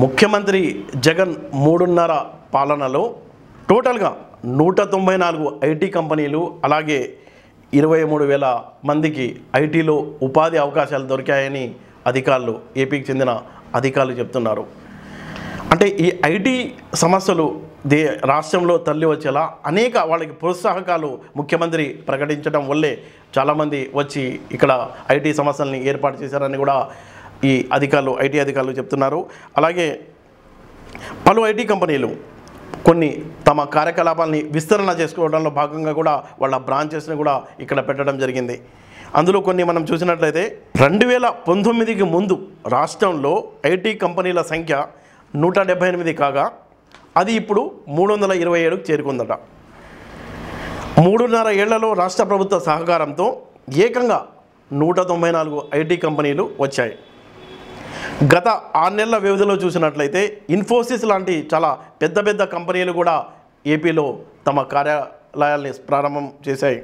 ముఖ్యమంత్రి జగన్ మూడున్నర పాలనలో టోటల్గా నూట తొంభై నాలుగు ఐటీ కంపెనీలు అలాగే ఇరవై మూడు వేల మందికి ఐటీలో ఉపాధి అవకాశాలు దొరికాయని అధికారులు ఏపీకి చెందిన అధికారులు చెప్తున్నారు అంటే ఈ ఐటీ సమస్యలు దే రాష్ట్రంలో తల్లి వచ్చేలా అనేక వాళ్ళకి ప్రోత్సాహకాలు ముఖ్యమంత్రి ప్రకటించడం వల్లే చాలామంది వచ్చి ఇక్కడ ఐటీ సమస్యల్ని ఏర్పాటు చేశారని కూడా ఈ అధికారులు ఐటీ అధికారులు చెప్తున్నారు అలాగే పలు ఐటీ కంపెనీలు కొన్ని తమ కార్యకలాపాలని విస్తరణ చేసుకోవడంలో భాగంగా కూడా వాళ్ళ బ్రాంచెస్ని కూడా ఇక్కడ పెట్టడం జరిగింది అందులో కొన్ని మనం చూసినట్లయితే రెండు వేల పంతొమ్మిదికి ముందు రాష్ట్రంలో ఐటీ కంపెనీల సంఖ్య నూట డెబ్బై ఎనిమిది కాగా అది ఇప్పుడు మూడు వందల ఇరవై ఏడుకు చేరుకుందట మూడున్నర ఏళ్లలో రాష్ట్ర ప్రభుత్వ సహకారంతో ఏకంగా నూట తొంభై నాలుగు ఐటీ కంపెనీలు వచ్చాయి గత ఆరు నెలల వ్యవధిలో చూసినట్లయితే ఇన్ఫోసిస్ లాంటి చాలా పెద్ద పెద్ద కంపెనీలు కూడా ఏపీలో తమ కార్యాలయాల్ని ప్రారంభం చేశాయి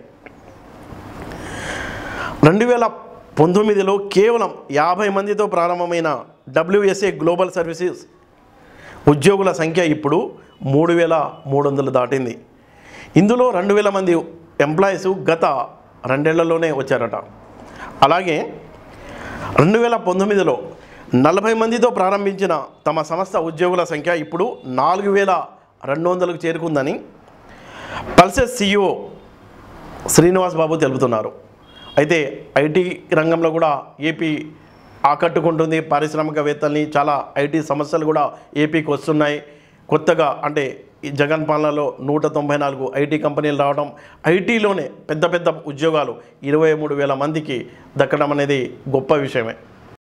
రెండు వేల పంతొమ్మిదిలో కేవలం యాభై మందితో ప్రారంభమైన డబ్ల్యూఎస్ఏ గ్లోబల్ సర్వీసెస్ ఉద్యోగుల సంఖ్య ఇప్పుడు మూడు వేల మూడు వందలు దాటింది ఇందులో రెండు వేల మంది ఎంప్లాయీస్ గత రెండేళ్లలోనే వచ్చారట అలాగే రెండు వేల పంతొమ్మిదిలో నలభై మందితో ప్రారంభించిన తమ సంస్థ ఉద్యోగుల సంఖ్య ఇప్పుడు నాలుగు వేల రెండు వందలకు చేరుకుందని పల్సెస్ సిఇఓ శ్రీనివాస్ బాబు తెలుపుతున్నారు అయితే ఐటీ రంగంలో కూడా ఏపీ ఆకట్టుకుంటుంది పారిశ్రామికవేత్తల్ని చాలా ఐటీ సమస్యలు కూడా ఏపీకి వస్తున్నాయి కొత్తగా అంటే ఈ జగన్ పాలనలో నూట తొంభై నాలుగు ఐటీ కంపెనీలు రావడం ఐటీలోనే పెద్ద పెద్ద ఉద్యోగాలు ఇరవై మూడు వేల మందికి దక్కడం అనేది గొప్ప విషయమే